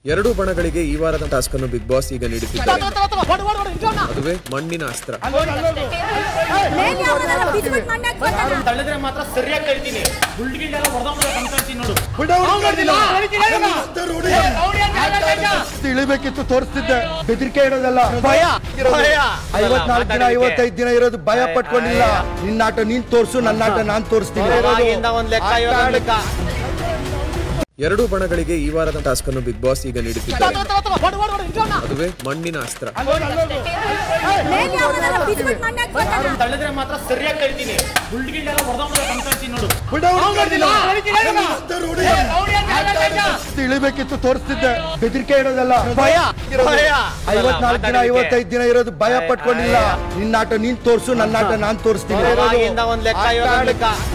ಎರಡು ಬಣಗಳಿಗೆ ಈ ವಾರದ ಟಾಸ್ಕ್ ಅನ್ನು ಬಿಗ್ ಬಾಸ್ ಈಗ ನೀಡುತ್ತಿದ್ದಾರೆ ಅದುವೇ ಮಣ್ಣಿನ ಅಸ್ತ್ರ ಮೇಲೆ ಯಾವನಾರ ಬಿದ್ಬಿಟ್ ಮಣ್ಣಾಗ್ ಬರ್ತಾನ. ತಳ್ಳಿದ್ರೆ ಮಾತ್ರ ಸರಿಯಾಗಿ ಕರಿತೀನಿ ಬುಲ್ಡ್ಗಿಲ್ಲೆಲ್ಲ ಹೊಡೆದೋಗ್ಬಿಟ್ಟು ಕನ್ಕಳ್ತೀನಿ ನೋಡು ಇಳಿಬೇಕಿತ್ತು ತೋರಿಸ್ತಿದ್ದೆ ಬೆದರಿಕೆ ಇಡೋದಲ್ಲ ಭಯ ಭಯ. ಐವತ್ನಾಲ್ಕು ದಿನ ಐವತ್ತೈದು ದಿನ ಇರೋದು ಭಯ ಪಟ್ಕೊಂಡಿಲ್ಲ ನಿನ್ನ ಆಟ ನೀನ್ ತೋರ್ಸು ನನ್ನ ಆಟ ನಾನ್ ತೋರಿಸ್ತೀನಿ ಅವಾಗಿಂದ ಒಂದ್ ಲೆಕ್ಕ ಇವಾಗ ಲೆಕ್ಕ ಎರಡು ಬಣಗಳಿಗೆ ಈ ವಾರದ ಟಾಸ್ಕ್ ಅನ್ನು ಬಿಗ್ ಬಾಸ್ ಈಗ ನೀಡುತ್ತಿದ್ದಾರೆ ಅದುವೇ ಮಣ್ಣಿನ ಅಸ್ತ್ರ ಮೇಲೆ ಯಾವನಾರ ಬಿದ್ಬಿಟ್ ಮಣ್ಣಾಗ್ ಬರ್ತಾನ. ತಳ್ಳಿದ್ರೆ ಮಾತ್ರ ಸರಿಯಾಗಿ ಕರಿತೀನಿ ಬುಲ್ಡ್ಗಿಲ್ಲೆಲ್ಲ ಹೊಡೆದೋಗ್ಬಿಟ್ಟು ಕನ್ಕಳ್ತೀನಿ ನೋಡು ಇಳಿಬೇಕಿತ್ತು ತೋರಿಸ್ತಿದ್ದೆ ಬೆದರಿಕೆ ಇಡೋದಲ್ಲ ಭಯ ಭಯ. ಐವತ್ನಾಲ್ಕು ದಿನ ಐವತ್ತೈದು ದಿನ ಇರೋದು ಭಯ ಪಟ್ಕೊಂಡಿಲ್ಲ ನಿನ್ನ ಆಟ ನೀನ್ ತೋರ್ಸು ನನ್ನ ಆಟ ನಾನ್ ತೋರಿಸ್ತೀನಿ ಅವಾಗಿಂದ ಒಂದ್ ಲೆಕ್ಕ ಇವಾಗ ಲೆಕ್ಕ